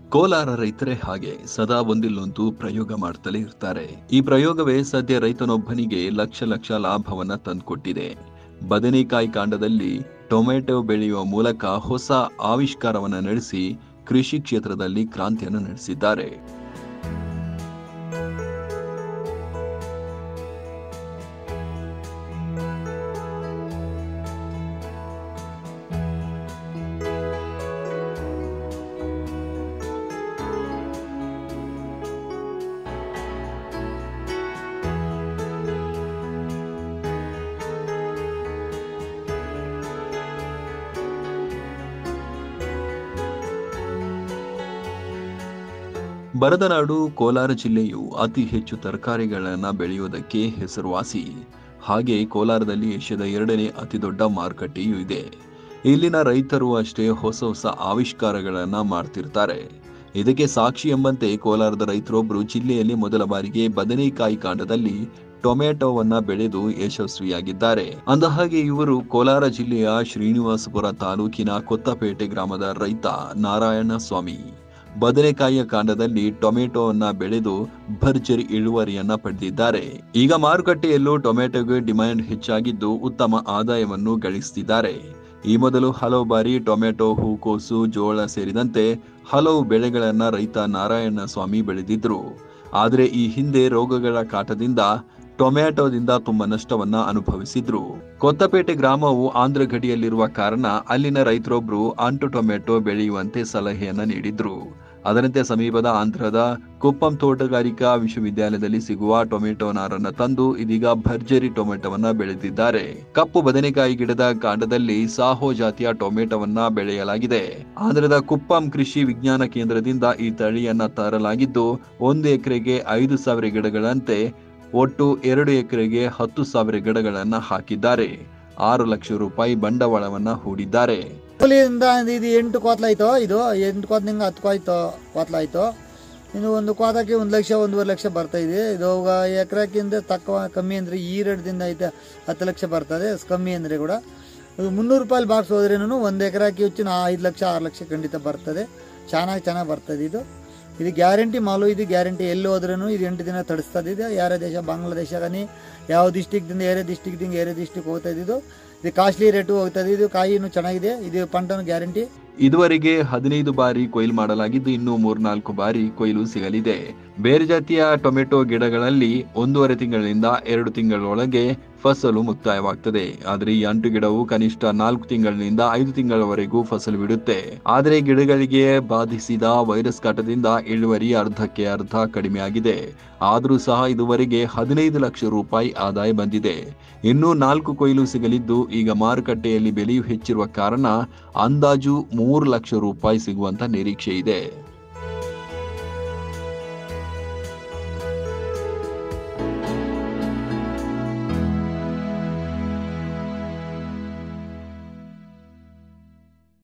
ಕೋಲಾರ ರೈತರೇ ಹಾಗೆ ಸದಾ ಒಂದಿಲ್ಲೊಂದು ಪ್ರಯೋಗ ಮಾಡ್ತಲೇ ಇರ್ತಾರೆ ಈ ಪ್ರಯೋಗವೇ ಸದ್ಯ ರೈತನೊಬ್ಬನಿಗೆ ಲಕ್ಷ ಲಕ್ಷ ಲಾಭವನ್ನ ತಂದುಕೊಟ್ಟಿದೆ ಬದನೆಕಾಯಿ ಕಾಂಡದಲ್ಲಿ ಟೊಮೆಟೊ ಬೆಳೆಯುವ ಮೂಲಕ ಹೊಸ ಆವಿಷ್ಕಾರವನ್ನ ನಡೆಸಿ ಕೃಷಿ ಕ್ಷೇತ್ರದಲ್ಲಿ ಕ್ರಾಂತಿಯನ್ನು ನಡೆಸಿದ್ದಾರೆ ಬರದನಾಡು ಕೋಲಾರ ಜಿಲ್ಲೆಯು ಅತಿ ಹೆಚ್ಚು ತರಕಾರಿಗಳನ್ನು ಬೆಳೆಯುವುದಕ್ಕೆ ಹೆಸರುವಾಸಿ ಹಾಗೆ ಕೋಲಾರದಲ್ಲಿ ಏಷ್ಯಾದ ಎರಡನೇ ಅತಿ ದೊಡ್ಡ ಮಾರುಕಟ್ಟೆಯೂ ಇದೆ ಇಲ್ಲಿನ ರೈತರು ಅಷ್ಟೇ ಹೊಸ ಹೊಸ ಆವಿಷ್ಕಾರಗಳನ್ನ ಮಾಡ್ತಿರ್ತಾರೆ ಇದಕ್ಕೆ ಸಾಕ್ಷಿ ಎಂಬಂತೆ ಕೋಲಾರದ ರೈತರೊಬ್ಬರು ಜಿಲ್ಲೆಯಲ್ಲಿ ಮೊದಲ ಬಾರಿಗೆ ಬದನೆಕಾಯಿ ಕಾಂಡದಲ್ಲಿ ಟೊಮೆಟೊವನ್ನ ಬೆಳೆದು ಯಶಸ್ವಿಯಾಗಿದ್ದಾರೆ ಅಂದಹಾಗೆ ಇವರು ಕೋಲಾರ ಜಿಲ್ಲೆಯ ಶ್ರೀನಿವಾಸಪುರ ತಾಲೂಕಿನ ಕೊತ್ತಪೇಟೆ ಗ್ರಾಮದ ರೈತ ನಾರಾಯಣ ಸ್ವಾಮಿ ಬದನೆಕಾಯಿಯ ಕಾಂಡದಲ್ಲಿ ಟೊಮೆಟೊವನ್ನ ಬೆಳೆದು ಭರ್ಜರಿ ಇಳುವರಿಯನ್ನ ಪಡೆದಿದ್ದಾರೆ ಈಗ ಮಾರುಕಟ್ಟೆಯಲ್ಲೂ ಟೊಮೆಟೊಗೆ ಡಿಮ್ಯಾಂಡ್ ಹೆಚ್ಚಾಗಿದ್ದು ಉತ್ತಮ ಆದಾಯವನ್ನು ಗಳಿಸುತ್ತಿದ್ದಾರೆ ಈ ಮೊದಲು ಹಲವು ಬಾರಿ ಟೊಮೆಟೊ ಹೂಕೋಸು ಜೋಳ ಸೇರಿದಂತೆ ಹಲವು ಬೆಳೆಗಳನ್ನ ರೈತ ನಾರಾಯಣ ಸ್ವಾಮಿ ಬೆಳೆದಿದ್ರು ಆದರೆ ಈ ಹಿಂದೆ ರೋಗಗಳ ಕಾಟದಿಂದ ಟೊಮ್ಯಾಟೊದಿಂದ ತುಂಬಾ ನಷ್ಟವನ್ನ ಅನುಭವಿಸಿದ್ರು ಕೊತ್ತಪೇಟೆ ಗ್ರಾಮವು ಆಂಧ್ರ ಗಡಿಯಲ್ಲಿರುವ ಕಾರಣ ಅಲ್ಲಿನ ರೈತರೊಬ್ರು ಅಂಟು ಟೊಮೆಟೊ ಬೆಳೆಯುವಂತೆ ಸಲಹೆಯನ್ನ ನೀಡಿದ್ರು ಅದರಂತೆ ಸಮೀಪದ ಆಂಧ್ರದ ಕುಪ್ಪಂ ತೋಟಗಾರಿಕಾ ವಿಶ್ವವಿದ್ಯಾಲಯದಲ್ಲಿ ಸಿಗುವ ಟೊಮೆಟೊ ನಾರನ್ನ ತಂದು ಇದೀಗ ಭರ್ಜರಿ ಟೊಮೆಟೊವನ್ನ ಬೆಳೆದಿದ್ದಾರೆ ಕಪ್ಪು ಬದನೆಕಾಯಿ ಗಿಡದ ಕಾಂಡದಲ್ಲಿ ಸಾಹೋ ಜಾತಿಯ ಟೊಮೆಟೊವನ್ನ ಬೆಳೆಯಲಾಗಿದೆ ಆಂಧ್ರದ ಕುಪ್ಪಂ ಕೃಷಿ ವಿಜ್ಞಾನ ಕೇಂದ್ರದಿಂದ ಈ ತಳಿಯನ್ನ ತರಲಾಗಿದ್ದು ಒಂದು ಎಕರೆಗೆ ಐದು ಸಾವಿರ ಗಿಡಗಳಂತೆ ಒಟ್ಟು ಎರಡು ಎಕರೆಗೆ ಹತ್ತು ಸಾವಿರ ಗಿಡಗಳನ್ನ ಹಾಕಿದ್ದಾರೆ ಆರು ಲಕ್ಷ ರೂಪಾಯಿ ಬಂಡವಾಳವನ್ನ ಹೂಡಿದ್ದಾರೆ ಕೂಲಿಯಿಂದ ಇದು ಎಂಟು ಕೋತ್ಲಾಯ್ತು ಇದು ಎಂಟು ಕೋತ್ನಿಂಗ ಹತ್ತು ಕೋಯ್ತು ಕೋತ್ಲಾಯ್ತು ಇನ್ನು ಒಂದು ಕೋತಕ್ಕೆ ಒಂದು ಲಕ್ಷ ಒಂದೂವರೆ ಲಕ್ಷ ಬರ್ತಾ ಇದೆ ಇದು ಎಕರೆಕ್ಕಿಂತ ತಕ್ಕ ಕಮ್ಮಿ ಅಂದರೆ ಈ ರೇಟ್ದಿಂದ ಐತೆ ಹತ್ತು ಲಕ್ಷ ಬರ್ತದೆ ಕಮ್ಮಿ ಅಂದರೆ ಕೂಡ ಇದು ಮುನ್ನೂರು ರೂಪಾಯಿ ಬಾಕ್ಸ್ ಹೋದ್ರೇನು ಒಂದು ಎಕರೆಕ್ಕೆ ಹೆಚ್ಚು ನಾ ಐದು ಲಕ್ಷ ಆರು ಲಕ್ಷ ಖಂಡಿತ ಬರ್ತದೆ ಚೆನ್ನಾಗಿ ಚೆನ್ನಾಗಿ ಬರ್ತದೆ ಇದು ಇದು ಗ್ಯಾರಂಟಿ ಮಾಲು ಇದು ಗ್ಯಾರಂಟಿ ಎಲ್ಲಿ ಹೋದ್ರೂ ಇದು ಎಂಟು ದಿನ ತಡಿಸ್ತದೆ ಇದು ಯಾರೇ ದೇಶ ಬಾಂಗ್ಲಾದೇಶ కానీ ಯಾವ ಡಿಸ್ಟಿಕ್ದಿಂದ ಏರೇ ಡಿಸ್ಟಿಕ್ದಿಂದ ಏರೇ ಡಿಸ್ಟಿಕ್ ಹೋಗ್ತಾ ಇದ್ದು ಇದು ಕಾಸ್ಟ್ಲಿ ರೇಟು ಹೋಗ್ತದೆ ಇದು ಕಾಯಿನೂ ಚೆನ್ನಾಗಿದೆ ಇದು ಪಂಟನು ಗ್ಯಾರಂಟಿ ಇದುವರೆಗೆ ಹದಿನೈದು ಬಾರಿ ಕೊಯ್ಲು ಮಾಡಲಾಗಿದ್ದು ಇನ್ನು ಮೂರ್ನಾಲ್ಕು ಬಾರಿ ಕೊಯ್ಲು ಸಿಗಲಿದೆ ಬೇರೆ ಜಾತಿಯ ಟೊಮೆಟೊ ಗಿಡಗಳಲ್ಲಿ ಒಂದೂವರೆ ತಿಂಗಳಿನಿಂದ ಎರಡು ತಿಂಗಳೊಳಗೆ ಫಸಲು ಮುಕ್ತಾಯವಾಗ್ತದೆ ಆದರೆ ಈ ಅಂಟು ಗಿಡವು ಕನಿಷ್ಠ ನಾಲ್ಕು ತಿಂಗಳಿನಿಂದ ಐದು ತಿಂಗಳವರೆಗೂ ಫಸಲು ಬಿಡುತ್ತೆ ಆದರೆ ಗಿಡಗಳಿಗೆ ಬಾಧಿಸಿದ ವೈರಸ್ ಕಾಟದಿಂದ ಇಳುವರಿ ಅರ್ಧಕ್ಕೆ ಅರ್ಧ ಕಡಿಮೆ ಆಗಿದೆ ಆದರೂ ಸಹ ಇದುವರೆಗೆ ಹದಿನೈದು ಲಕ್ಷ ರೂಪಾಯಿ ಆದಾಯ ಬಂದಿದೆ ಇನ್ನೂ ನಾಲ್ಕು ಕೊಯ್ಲು ಸಿಗಲಿದ್ದು ಈಗ ಮಾರುಕಟ್ಟೆಯಲ್ಲಿ ಬೆಲೆಯು ಹೆಚ್ಚಿರುವ ಕಾರಣ ಅಂದಾಜು ಮೂರು ಲಕ್ಷ ರೂಪಾಯಿ ಸಿಗುವಂತ ನಿರೀಕ್ಷೆ ಇದೆ